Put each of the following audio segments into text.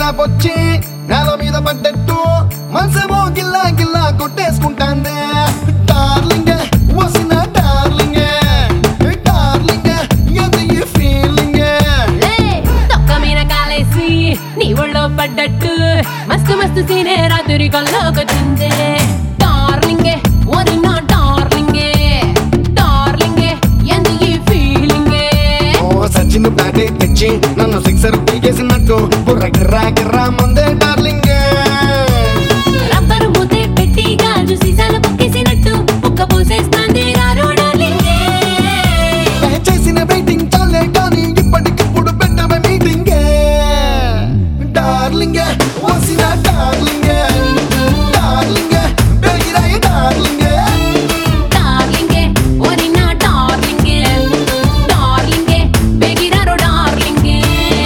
gap వచ్చి నేల మీద పడ్డట్టు మనసేమో గిల్లా గిల్లా కొట్టేసుకుంటాందే డార్లింగ్ వసిన డార్లింగ్ డార్లింగ్ ఎంత ఈ ఫీలింగ్ లే, తొక్క మీద కాలేసి నీ ఒళ్ళో పడ్డట్టు మస్తు మస్తు సీనే రాత్రి కల్లోకొచ్చిందే డార్లింగే ఓరి నా డార్లింగే డార్లింగే ఎందు ఈ ఫీలింగే ఓ సచిన్ బ్యాటే తెచ్చి నన్ను సిక్సర్ పీకేసినట్టు బుర్ర గిర్రా గిర్రా మందే డార్లింగ్ రబ్బరు మూతే పెట్టి గాజు సీసాలు పొక్కేసినట్టు పుక్క పోసేస్తాంది రారో డార్లింగే చేసిన వెయిటింగ్ చాలే కానీ ఇప్పటికిప్పుడు పెట్టవ మీటింగ్ డార్లింగ్ వసిన డార్లింగ్ డార్లింగ్ పెరిగిరాయి డార్లింగ్ డార్లింగే ఓరి నా డార్లింగే డార్లింగే బెగిరారో డార్లింగే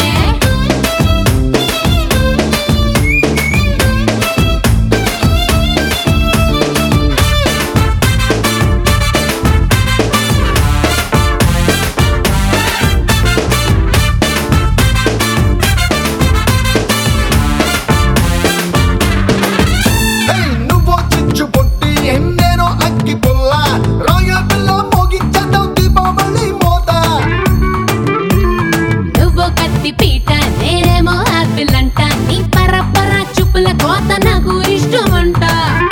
Hey, నువ్వో చిచ్చు పొట్టి ఎన్నేనో అక్కి పుల్ల రాయల్ పిల్ల మోగించడం దీపావళి మోత నువ్వు కత్తి పీట నేనేమో ఆపిల్ అంట నీ పరపర చూపుల కోత నాకు ఇష్టమంట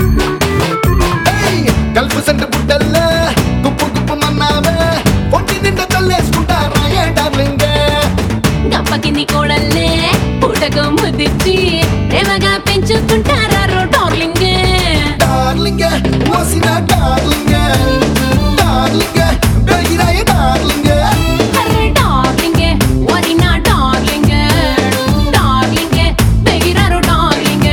Hey, గల్ఫ్ సెంట్ బుడ్డల్లే గుప్పు గుప్పు మన్నావే పొట్టి నిండా చల్లేసుకుంటా రాయే డార్లింగ్ గప్పకి కోడల్లే పూటకు ముదిచ్చి ప్రేమగా పెంచుకుంటారా డార్లింగ్ డార్లింగ్ వసిన డార్లింగ్ డార్లింగ్ పెరిగిరాయి డార్లింగ్ అరే డార్లింగ్ ఓరి నా డార్లింగ్ డార్లింగ్ బెగిరారు డార్లింగ్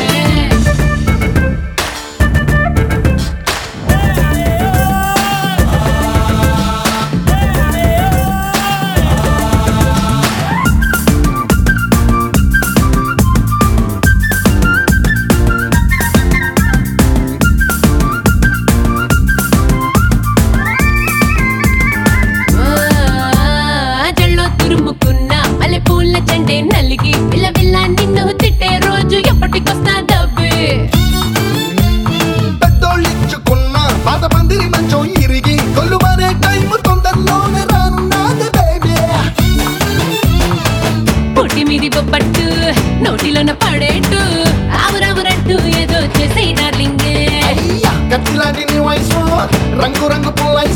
జల్లో తురుముకున్న మల్లె పూల చండే నలిగి పిల్ల పిల్ల నిన్ను తిట్టే రోజు ఎప్పటికొస్తా డబ్బే పెద్దోళ్ళిచ్చుకున్న పాత పందిరి మంచం ఇరిగి కొల్లు మారే టైం తొందరలోనే రానున్నది బేబీ పొట్టి మీది బొబ్బట్టు నోటిలోన పడేట్టు ఆవురావురంటూ ఏదో చేసే డార్లింగ్ అయ్యా కత్తిలాంటి నీ వయసు రంగు రంగు పుల్ల